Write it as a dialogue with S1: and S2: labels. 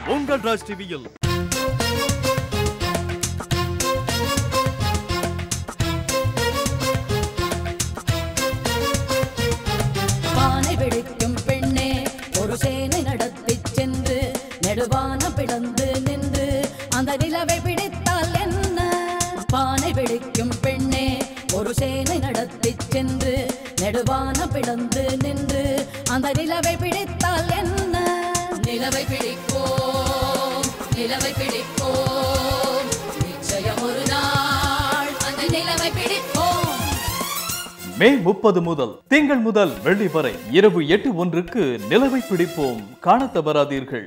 S1: உங்கள் ராஜ் டிவியில்
S2: பானை வெடிக்கும் பெண்ணே ஒரு சேனை நடத்தி சென்று நெடுவான பிளந்து நின்று அந்த நிலவை பிடித்தால் என்ன பானை வெடிக்கும் பெண்ணே ஒரு சேனை நடத்தி சென்று நெடுவான பிளந்து நின்று அந்த நிலவை பிடித்தால் என்ன நிலவை பிடிப்போம் நிலவை பிடிப்போம் நிச்சயம் ஒரு நாள் அந்த நிலவை பிடிப்போம்
S1: மே முப்பது முதல் திங்கள் முதல் வெள்ளி வரை இரவு எட்டு ஒன்றுக்கு நிலவை பிடிப்போம் காணத் தவறாதீர்கள்